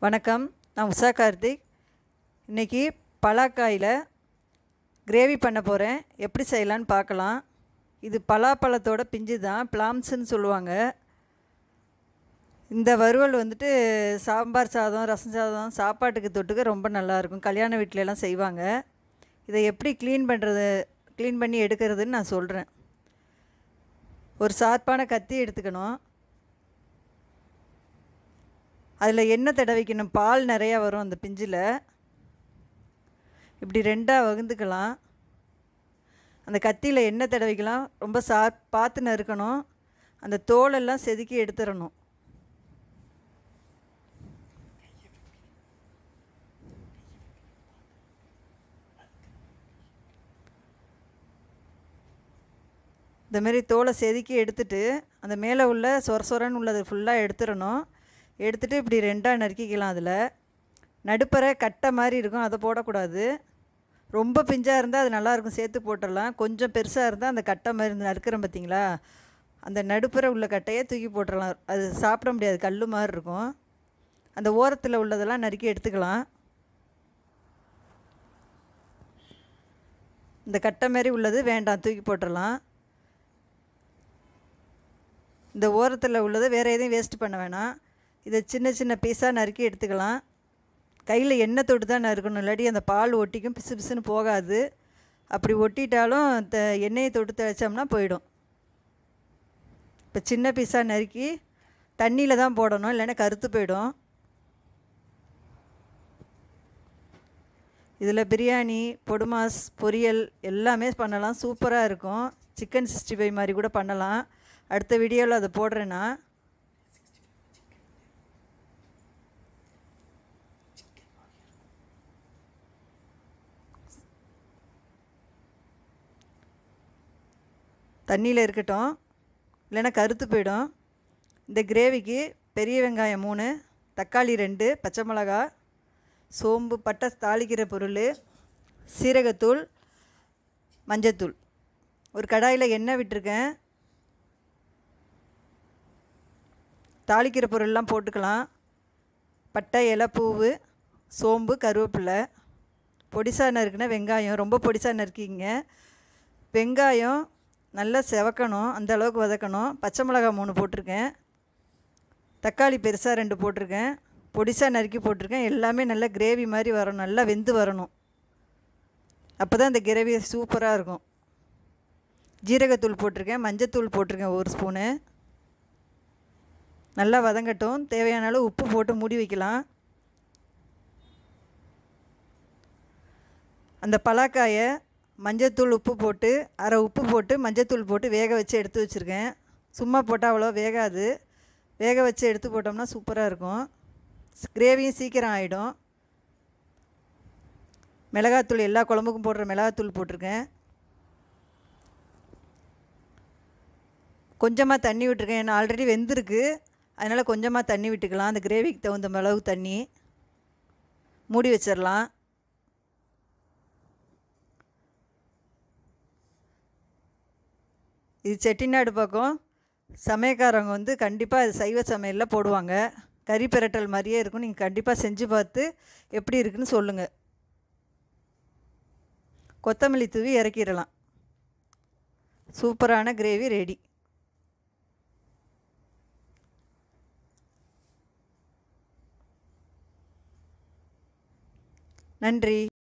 வணக்கம் நான் உஷா கார்த்திக் இன்றைக்கி பலாக்காயில் கிரேவி பண்ண போகிறேன் எப்படி செய்யலான்னு பார்க்கலாம் இது பலாப்பழத்தோட பிஞ்சு தான் பிளாம்ஸ்ன்னு சொல்லுவாங்க இந்த வறுவல் வந்துட்டு சாம்பார் சாதம் ரசம் சாதம் சாப்பாட்டுக்கு தொட்டுக்க ரொம்ப நல்லாயிருக்கும் கல்யாண வீட்ல எல்லாம் செய்வாங்க இதை எப்படி க்ளீன் பண்ணுறது க்ளீன் பண்ணி எடுக்கிறதுன்னு நான் சொல்கிறேன் ஒரு சார்பான கத்தி எடுத்துக்கணும் அதில் எண்ணெய் தடவிக்கணும் பால் நிறையா வரும் அந்த பிஞ்சில் இப்படி ரெண்டாக வகுந்துக்கலாம் அந்த கத்தியில் எண்ணெய் தடவிக்கலாம் ரொம்ப சா பார்த்து நறுக்கணும் அந்த தோலெல்லாம் செதுக்கி எடுத்துடணும் இந்த மாதிரி தோலை செதுக்கி எடுத்துட்டு அந்த மேலே உள்ள சொர சொரன்னு உள்ளது ஃபுல்லாக எடுத்துடணும் எடுத்துகிட்டு இப்படி ரெண்டாக நறுக்கிக்கலாம் அதில் நடுப்பறை கட்டை மாதிரி இருக்கும் அதை போடக்கூடாது ரொம்ப பிஞ்சாக இருந்தால் அது நல்லாயிருக்கும் சேர்த்து போட்டுடலாம் கொஞ்சம் பெருசாக இருந்தால் அந்த கட்டை மாதிரி இருந்து நறுக்கிறோம் பார்த்தீங்களா அந்த நடுப்புற உள்ள கட்டையே தூக்கி போட்டுடலாம் அது சாப்பிட முடியாது கல் மாதிரி இருக்கும் அந்த ஓரத்தில் உள்ளதெல்லாம் நறுக்கி எடுத்துக்கலாம் இந்த கட்டை மாதிரி உள்ளது வேண்டாம் தூக்கி போட்டுடலாம் இந்த ஓரத்தில் உள்ளதை வேறு எதையும் வேஸ்ட் பண்ண வேணாம் இதை சின்ன சின்ன பீஸாக நறுக்கி எடுத்துக்கலாம் கையில் எண்ணெய் தொட்டு தான் நறுக்கணும் இல்லாட்டி அந்த பால் ஒட்டிக்கும் பிசு பிசுன்னு போகாது அப்படி ஒட்டிட்டாலும் த எண்ணெயை தொட்டு தெளிச்சோம்னா போயிடும் இப்போ சின்ன பீஸாக நறுக்கி தண்ணியில் தான் போடணும் இல்லைன்னா கருத்து போயிடும் இதில் பிரியாணி பொடுமாஸ் பொரியல் எல்லாமே பண்ணலாம் சூப்பராக இருக்கும் சிக்கன் சிக்ஸ்டி ஃபைவ் மாதிரி கூட பண்ணலாம் அடுத்த வீடியோவில் அதை போடுறேன்னா தண்ணியில் இருக்கட்டும் இல்லைன்னா கருத்து போயிடும் இந்த கிரேவிக்கு பெரிய வெங்காயம் மூணு தக்காளி ரெண்டு பச்சை மிளகா சோம்பு பட்டை தாளிக்கிற பொருள் சீரகத்தூள் மஞ்சத்தூள் ஒரு கடாயில் எண்ணெய் விட்டுருக்கேன் தாளிக்கிற பொருள்லாம் போட்டுக்கலாம் பட்டை இலை பூவு சோம்பு கருவேப்பிலை பொடிசாக நறுக்குனா வெங்காயம் ரொம்ப பொடிசாக நறுக்கிங்க வெங்காயம் நல்லா செவக்கணும் அந்த அளவுக்கு வதக்கணும் பச்சை மிளகாய் மூணு போட்டிருக்கேன் தக்காளி பெருசாக ரெண்டு போட்டிருக்கேன் பொடிசாக நறுக்கி போட்டிருக்கேன் எல்லாமே நல்லா கிரேவி மாதிரி வரணும் நல்லா வெந்து வரணும் அப்போ தான் இந்த கிரேவி சூப்பராக இருக்கும் ஜீரகத்தூள் போட்டிருக்கேன் மஞ்சத்தூள் போட்டிருக்கேன் ஒரு ஸ்பூனு நல்லா வதங்கட்டும் தேவையான அளவு உப்பு போட்டு மூடி வைக்கலாம் அந்த பலாக்காயை மஞ்சத்தூள் உப்பு போட்டு அரை உப்பு போட்டு மஞ்சத்தூள் போட்டு வேக வச்சு எடுத்து வச்சுருக்கேன் சும்மா போட்டால் அவ்வளோ வேகாது வேக வச்சு எடுத்து போட்டோம்னா சூப்பராக இருக்கும் கிரேவியும் சீக்கிரம் ஆகிடும் மிளகாத்தூள் எல்லா குழம்புக்கும் போடுற மிளகாத்தூள் போட்டிருக்கேன் கொஞ்சமாக தண்ணி விட்டுருக்கேன் ஏன்னா ஆல்ரெடி வெந்திருக்கு அதனால் கொஞ்சமாக தண்ணி விட்டுக்கலாம் அந்த கிரேவிக்கு தகுந்த அளவு தண்ணி மூடி வச்சிடலாம் இது செட்டிநாடு பக்கம் சமயக்காரவங்க வந்து கண்டிப்பாக இது சைவ சமையலில் போடுவாங்க கறி பிரட்டல் மாதிரியே இருக்கும் நீங்கள் கண்டிப்பாக செஞ்சு பார்த்து எப்படி இருக்குன்னு சொல்லுங்கள் கொத்தமல்லி தூவி இறக்கிடலாம் சூப்பரான கிரேவி ரெடி நன்றி